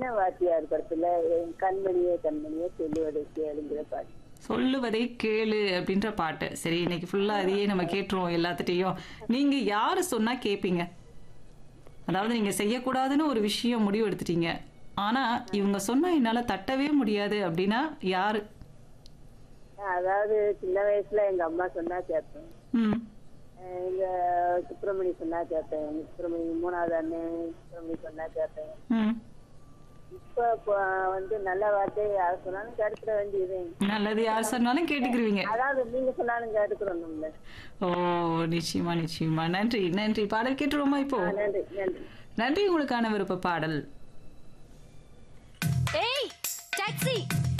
சின்ன வாத்தியார் படத்துல என் கண்மணியே கண்மணியே சொல்லுவதை கேளுங்கிற பாட்டு சொல்லுவதை கேளு அப்படின்ற பாட்டு சரி இன்னைக்கு ஃபுல்லா அதையே நம்ம கேட்டுருவோம் எல்லாத்துட்டையும் நீங்க யாரு சொன்னா கேப்பீங்க அதாவது நீங்க செய்யக்கூடாதுன்னு ஒரு விஷயம் முடிவு எடுத்துட்டீங்க ஆனா இவங்க சொன்னா என்னால தட்டவே முடியாது அப்படின்னா யாரு அதாவது சின்ன வயசுல எங்க அம்மா சொன்னா கேட்பேன் ம் அஹ் எங்க சுப்பிரமணி சொன்னா கேட்பேன் எங்க சுப்பிரமணி மூணாவது அண்ணன் சுப்பிரமணி சொன்னா கேட்பேன் ம் இப்ப இப்போ வந்து நல்ல வார்த்தை யார் சொன்னாலும் கேட்டுக்கிற வேண்டியது நல்லது யார் சொன்னாலும் கேட்டுக்கிருவீங்க அதாவது நீங்க சொன்னாலும் கேட்டுக்கிறோம்ல ஓ நிச்சயமா நிச்சயமா நன்றி நன்றி பாடல் கேட்டுருவோமா இப்போ நன்றி நன்றி நன்றி உங்களுக்கான விருப்ப பாடல் ஏய் டாக்ஸி